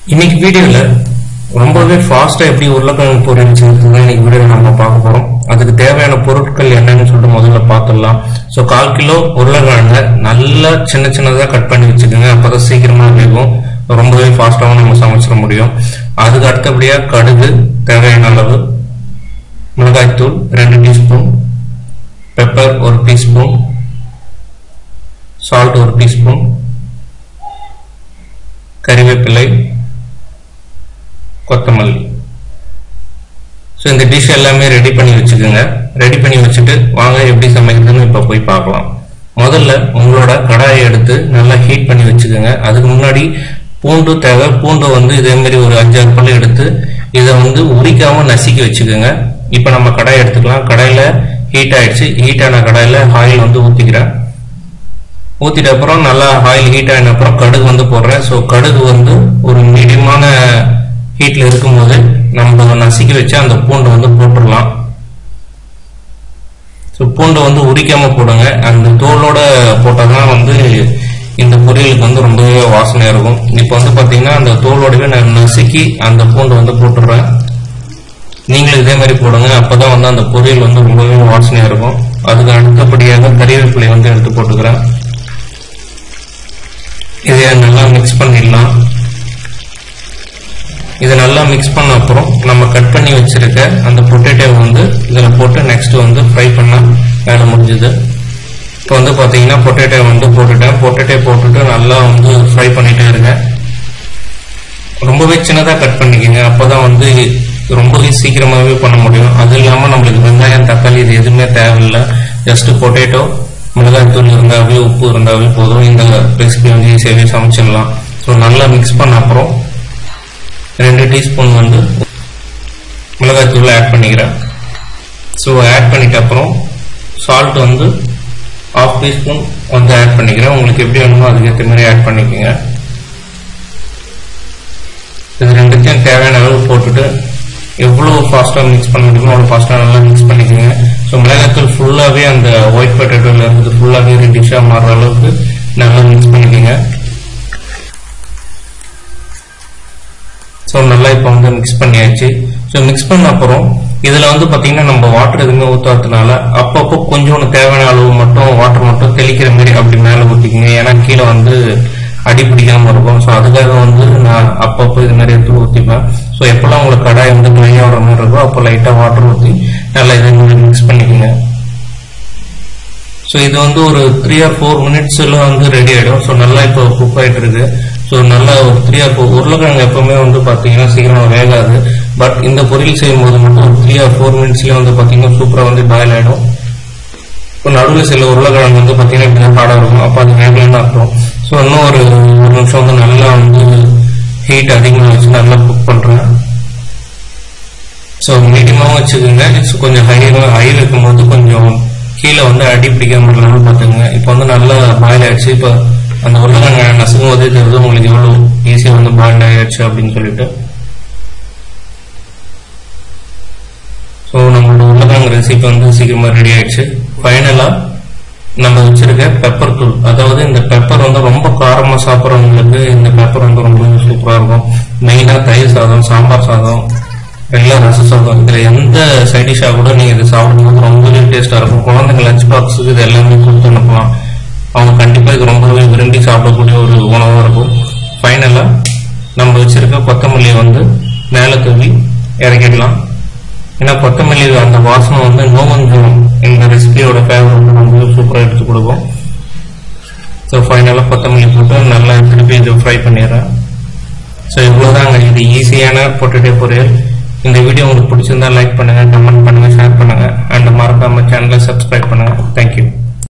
இன்னைக்கு வீடியோல ரொம்பவே ஃபாஸ்டா எப்படி உருளைக்கிழங்கு பொரியல் செய்யறதுன்னு இன்னைக்கு வீடியோல நம்ம பார்க்க போறோம் அதுக்கு தேவையான பொருட்கள் என்னன்னு சொல்லிட்டு முதல்ல பார்த்துடலாம் ஸோ கால் கிலோ உருளைக்கிழங்க நல்லா சின்ன சின்னதா கட் பண்ணி வச்சுக்கோங்க அப்பதான் சீக்கிரமா வேகும் ரொம்பவே ஃபாஸ்டாகவும் நம்ம சமைச்சிட முடியும் அதுக்கு அடுத்தபடியா கடுகு தேவையான அளவு மிளகாய்த்தூள் ரெண்டு டீஸ்பூன் பெப்பர் ஒரு டீஸ்பூன் சால்ட் ஒரு டீஸ்பூன் கறிவேப்பிலை கொத்தமல்லி ஸோ இந்த டிஷ் எல்லாமே ரெடி பண்ணி வச்சுக்கோங்க ரெடி பண்ணி வச்சுட்டு வாங்க எப்படி சமைக்கிறதுன்னு இப்போ போய் பார்க்கலாம் முதல்ல உங்களோட கடாயை எடுத்து நல்லா ஹீட் பண்ணி வச்சுக்கோங்க அதுக்கு முன்னாடி பூண்டு தேவை பூண்டு வந்து இதே மாதிரி ஒரு அஞ்சாறு பல்லு எடுத்து இதை வந்து உரிக்காம நசுக்கி வச்சுக்கோங்க இப்போ நம்ம கடாயை எடுத்துக்கலாம் கடாயில ஹீட் ஆயிடுச்சு ஹீட் ஆன கடாயில ஆயில் வந்து ஊற்றிக்கிறேன் ஊற்றிட்ட அப்புறம் நல்லா ஆயில் ஹீட் ஆன அப்புறம் கடுகு வந்து போடுறேன் ஸோ கடுகு வந்து ஒரு மீடியமான ஹீட்ல இருக்கும்போது நம்ம நசுக்கி வச்சு அந்த பூண்டை வந்து போட்டுடலாம் ஸோ பூண்டை வந்து உரிக்காம போடுங்க அந்த தோலோட போட்டால் தான் வந்து இந்த பொரியலுக்கு வந்து ரொம்பவே வாசனையா இருக்கும் இப்போ வந்து பார்த்தீங்கன்னா அந்த தோலோடவே நான் நசுக்கி அந்த பூண்டை வந்து போட்டுடுறேன் நீங்களும் இதே மாதிரி போடுங்க அப்பதான் வந்து அந்த பொரியல் வந்து ரொம்பவே வாசனையா இருக்கும் அதுக்கு அடுத்தபடியாக கறிவேப்பிலை வந்து எடுத்து போட்டுக்கிறேன் இதை நல்லா மிக்ஸ் பண்ணிடலாம் இதை நல்லா மிக்ஸ் பண்ண அப்புறம் நம்ம கட் பண்ணி வச்சிருக்க அந்த பொட்டேட்டோ வந்து இதில் போட்டு நெக்ஸ்ட் வந்து ஃப்ரை பண்ண வேலை முடிஞ்சுது இப்போ வந்து பார்த்தீங்கன்னா பொட்டேட்டோ வந்து போட்டுட்டேன் பொட்டேட்டோ போட்டுட்டு நல்லா வந்து ஃப்ரை பண்ணிட்டே இருக்கேன் ரொம்பவே சின்னதாக கட் பண்ணிக்கோங்க அப்போதான் வந்து ரொம்பவே சீக்கிரமாகவே பண்ண முடியும் அது இல்லாமல் நம்மளுக்கு வெங்காயம் தக்காளி இது எதுவுமே தேவையில்லை ஜஸ்ட் பொட்டேட்டோ மிளகாய்த்தூள் இருந்தாவே உப்பு இருந்தாவே போதும் இந்த ரெசிபி வந்து ஈஸியாகவே சமைச்சிடலாம் ஸோ நல்லா மிக்ஸ் பண்ண அப்புறம் ரெண்டு டீஸ்பூன் வந்து மிளகாய்த்தூள் ஆட் பண்ணிக்கிறேன் ஸோ ஆட் பண்ணிட்ட அப்புறம் சால்ட் வந்து ஆஃப் டீஸ்பூன் வந்து ஆட் பண்ணிக்கிறேன் உங்களுக்கு எப்படி வேணுமோ அதுக்கேற்ற மாதிரி ஆட் பண்ணிக்கோங்க இது ரெண்டுத்தையும் தேவையான அளவு போட்டுட்டு எவ்வளோ ஃபாஸ்ட்டாக மிக்ஸ் பண்ண முடியுமோ அவ்வளோ ஃபாஸ்ட்டாக நல்லா மிக்ஸ் பண்ணிக்கோங்க ஸோ மிளகாத்தூள் ஃபுல்லாகவே அந்த ஒயிட் பொட்டேட்டோவில் இருந்து ஃபுல்லாகவே ரெட்டிஷாக மாறுற அளவுக்கு நல்லா மிக்ஸ் பண்ணிக்கோங்க ஸோ நல்லா இப்போ வந்து மிக்ஸ் பண்ணியாச்சு ஸோ மிக்ஸ் பண்ண அப்புறம் இதில் வந்து பார்த்தீங்கன்னா நம்ம வாட்டர் எதுவுமே ஊற்றாததுனால அப்பப்போ கொஞ்சோண்டு தேவையான அளவு மட்டும் வாட்டர் மட்டும் தெளிக்கிற மாதிரி அப்படி மேலே ஊற்றிக்கிங்க ஏன்னா கீழே வந்து அடி பிடிக்காம இருக்கும் ஸோ அதுக்காக வந்து நான் அப்பப்போ இது மாதிரி எடுத்து ஊற்றிப்பேன் ஸோ எப்பெல்லாம் உங்களுக்கு கடாய் வந்து ட்ரை ஆகிற மாதிரி இருக்கோ அப்போ லைட்டாக வாட்டர் ஊற்றி நல்லா இதே மாதிரி மிக்ஸ் பண்ணிக்கோங்க ஸோ இது வந்து ஒரு த்ரீ ஆர் ஃபோர் மினிட்ஸில் வந்து ரெடி ஆகிடும் ஸோ நல்லா இப்போ குக் ஆகிட்டு இருக்கு ஸோ நல்லா ஒரு த்ரீ ஆர் ஃபோர் உருளைக்கிழங்கு எப்பவுமே வந்து பார்த்தீங்கன்னா சீக்கிரம் வேகாது பட் இந்த பொரியல் செய்யும் போது மட்டும் ஒரு த்ரீ ஆர் ஃபோர் மினிட்ஸ்லேயே வந்து பார்த்தீங்கன்னா சூப்பராக வந்து பாயில் ஆகிடும் இப்போ நடுவில் சில உருளைக்கிழங்கு வந்து பார்த்தீங்கன்னா இப்படி தான் பாடம் இருக்கும் அப்போ அது வேகலன்னு அர்த்தம் ஸோ இன்னும் ஒரு ஒரு நிமிஷம் வந்து நல்லா வந்து ஹீட் அதிகமாக வச்சு நல்லா குக் பண்ணுறேன் ஸோ மீடியமாகவும் வச்சுக்கோங்க ஸோ கொஞ்சம் ஹை ஹை வைக்கும்போது கொஞ்சம் கீழே வந்து அடி பிடிக்காம இல்லாமல் பார்த்துக்கோங்க இப்போ வந்து நல்லா பாயில் ஆயிடுச்சு இப்போ அந்த உருளைக்கிழங்கு நசுக்கும் போதே தெரியுது உங்களுக்கு எவ்வளோ ஈஸியாக வந்து பாயில் ஆயிடுச்சு அப்படின்னு சொல்லிட்டு ஸோ நம்மளோட உருளைக்கிழங்கு ரெசிபி வந்து சீக்கிரமாக ரெடி ஆயிடுச்சு ஃபைனலாக நம்ம வச்சிருக்க பெப்பர் தூள் அதாவது இந்த பெப்பர் வந்து ரொம்ப காரமாக சாப்பிட்றவங்களுக்கு இந்த பெப்பர் வந்து ரொம்ப சூப்பராக இருக்கும் மெயினாக தயிர் சாதம் சாம்பார் சாதம் ரெகுலர் ரச சாதம் இதில் எந்த சைட் டிஷ்ஷாக கூட நீங்கள் இது சாப்பிடும்போது ரொம்பவே டேஸ்ட்டாக இருக்கும் குழந்தைங்க லஞ்ச் பாக்ஸுக்கு இது எல்லாமே கொடுத்து அனுப்பலாம் அவங்க கண்டிப்பாக இது ரொம்பவே விரும்பி சாப்பிடக்கூடிய ஒரு உணவாக இருக்கும் ஃபைனலாக நம்ம வச்சிருக்க கொத்தமல்லியை வந்து மேலே தூவி இறக்கிடலாம் ஏன்னா கொத்தமல்லி அந்த வாசனை வந்து நோவஞ்சம் இந்த ரெசிபியோட ஃபேவர் வந்து ரொம்ப சூப்பராக எடுத்து கொடுக்கும் ஸோ ஃபைனலாக கொத்தமல்லி போட்டு நல்லா திருப்பி இது ஃப்ரை பண்ணிடுறேன் ஸோ இவ்வளோதாங்க இது ஈஸியான பொட்டேட்டோ பொரியல் இந்த வீடியோ உங்களுக்கு பிடிச்சிருந்தா லைக் பண்ணுங்க கமெண்ட் பண்ணுங்க ஷேர் பண்ணுங்க அண்ட் மறக்காம சேனலை சப்ஸ்கிரைப் பண்ணுங்க தேங்க்யூ